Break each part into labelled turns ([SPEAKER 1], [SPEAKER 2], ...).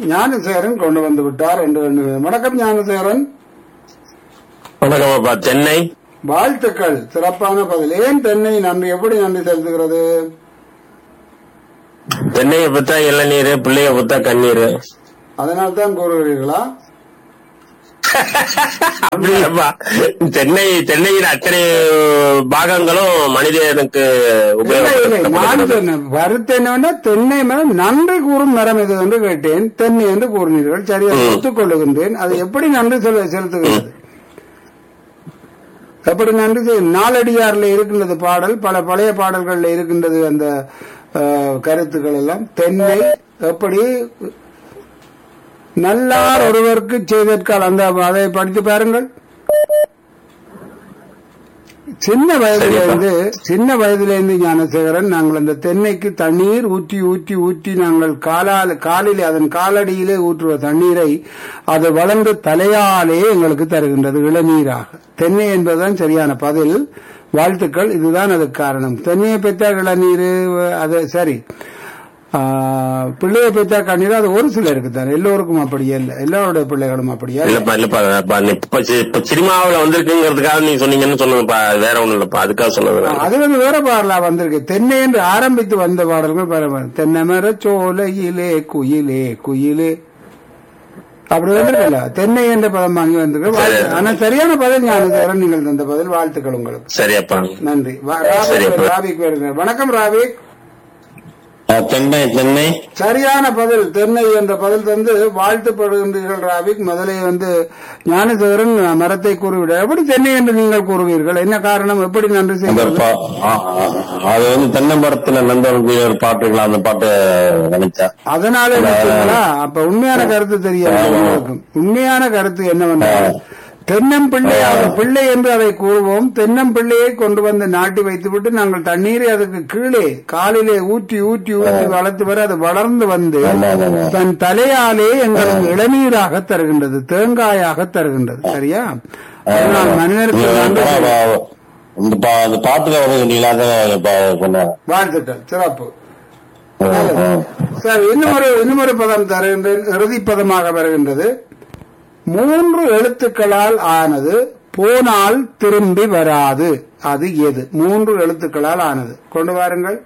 [SPEAKER 1] ஞானசேகரன் கொண்டு வந்து விட்டார் என்று எண்ணுகிறேன் வணக்கம் ஞானசேகரன்
[SPEAKER 2] வணக்கம் அப்பா சென்னை
[SPEAKER 1] வாழ்த்துக்கள் சிறப்பான பதில் ஏன் தென்னை நன்றி எப்படி நன்றி செலுத்துகிறது
[SPEAKER 2] சென்னையை பத்தா இளநீர் பிள்ளைய பத்தா கண்ணீர்
[SPEAKER 1] அதனால் தான் கூறுகிறீர்களா
[SPEAKER 2] அப்படி இல்லப்பா சென்னை சென்னையின் அத்தனை பாகங்களும் மனிதனுக்கு
[SPEAKER 1] இல்லை, இல்லை, நான்
[SPEAKER 2] உபயோகப்படுத்தப்படுகிறது
[SPEAKER 1] சொன்னேன். வருத்தம் என்னவென்னா தென்னை மரம் நன்றி கூறும் மரம் இது என்று கேட்டேன் தென்னை என்று கூறினீர்கள் சரியாக
[SPEAKER 2] ம்.
[SPEAKER 1] ஒத்துக்கொள்ளுகின்றேன் அது எப்படி நன்றி செலு- செலுத்துகிறது எப்படி நன்றி செய்- நாலடியார்ல இருக்கின்றது பாடல் பல பழைய பாடல்கள்ல இருக்கின்றது அந்த அஹ், கருத்துக்கள் எல்லாம் தென்னை எப்படி நல்லார் ஒருவருக்கு செய்தற்கால் அந்த அதை படித்து பாருங்கள் சின்ன வயதிலிருந்து சின்ன வயதிலிருந்து ஞானசேகரன் நாங்கள் அந்த தென்னைக்கு தண்ணீர் ஊற்றி ஊற்றி ஊற்றி நாங்கள் காலால் காலில் அதன் காலடியிலே ஊற்றுவ தண்ணீரை அது வளர்ந்து தலையாலே எங்களுக்கு தருகின்றது இளநீராக தென்னை என்பதுதான் சரியான பதில் வாழ்த்துக்கள் இதுதான் அதுக்கு காரணம் தென்னையை பெற்ற இளநீர் அது சரி ஆ, பிள்ளையை பெற்றா கண்ணீர் அது ஒரு சிலருக்கு தான் எல்லோருக்கும் அப்படியே இல்லை எல்லாருடைய பிள்ளைகளும் அப்படியே இல்லை.
[SPEAKER 2] இல்லப்பா இல்லப்பா அப்பா, இப்ப சி- இப்ப சினிமாவுல வந்திருக்குங்கிறதுக்காக நீங்க சொன்னீங்கன்னு சொல்லுங்கப்பா வேற ஒண்ணும் இல்லப்பா அதுக்காக சொன்னது நான்.
[SPEAKER 1] அது வந்து வேற பாடலா வந்திருக்கு தென்னை என்று ஆரம்பித்து வந்த பாடல்கள் பரவாயில்ல தென்னை மர சோலையிலே குயிலே குயிலே அப்படி வந்திருக்கல தென்னை என்ற பதம் வாங்கி வந்திருக்கு வாழ்த்து- ஆனா சரியான பதில் ஞானசேகரன் நீங்கள் தந்த பதில் வாழ்த்துக்கள் உங்களுக்கு
[SPEAKER 2] சரியப்பா
[SPEAKER 1] நன்றி வா-
[SPEAKER 2] சரி,
[SPEAKER 1] ராபிக்
[SPEAKER 2] அப்பா.
[SPEAKER 1] ராபிக் வருகிறார் வணக்கம் ராபிக்
[SPEAKER 2] சென்னை சென்னை
[SPEAKER 1] சரியான பதில் தென்னை என்ற பதில் தந்து வாழ்த்துப்படுகின்றீர்கள் ராபிக் முதலே வந்து ஞானசேகரன் மரத்தை கூறிவிட எப்படி தென்னை என்று நீங்கள் கூறுவீர்கள் என்ன காரணம் எப்படி நன்றி
[SPEAKER 2] அந்த
[SPEAKER 1] செய்வீர்கள்
[SPEAKER 2] பா- ஆ, ஆ, அது வந்து தென்னை மரத்துல நந்தவன் ஒரு பாட்டுங்களா அந்த பாட்டு நினைச்சேன்
[SPEAKER 1] அதனால நிச்சயங்களா அப்ப உண்மையான கருத்து தெரியாது உங்களுக்கு. உண்மையான கருத்து என்னவென்றால் தென்னம்பிள்ளை அவர் பிள்ளை என்று அதை கூறுவோம் தென்னம்பிள்ளையை கொண்டு வந்து நாட்டி வைத்துவிட்டு நாங்கள் தண்ணீரை அதுக்கு கீழே காலிலே ஊற்றி ஊற்றி ஊற்றி வளர்த்து வர அது வளர்ந்து வந்து தன் தலையாலே எங்களுக்கு இளநீராக தருகின்றது தேங்காயாக தருகின்றது சரியா அதனால் மனிதருக்கு நன்றி செலுத்து-
[SPEAKER 2] இந்த பா- அந்த பாட்டுல வந்து சொன்னீங்களா அதான் பா- சொன்னேன்
[SPEAKER 1] வாழ்த்துக்கள் சிறப்பு சரி இன்னும் ஒரு இன்னும் ஒரு பதம் தருகின்றேன் இறுதி பதமாக வருகின்றது மூன்று எழுத்துக்களால் ஆனது போனால் திரும்பி வராது அது எது மூன்று எழுத்துக்களால் ஆனது கொண்டு வாருங்கள்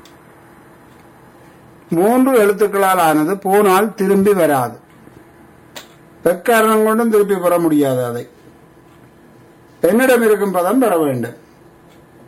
[SPEAKER 1] மூன்று எழுத்துக்களால் ஆனது போனால் திரும்பி வராது எக்காரணம் கொண்டும் திருப்பி பெற முடியாது அதை என்னிடம் இருக்கும் பதம் பெற வேண்டும்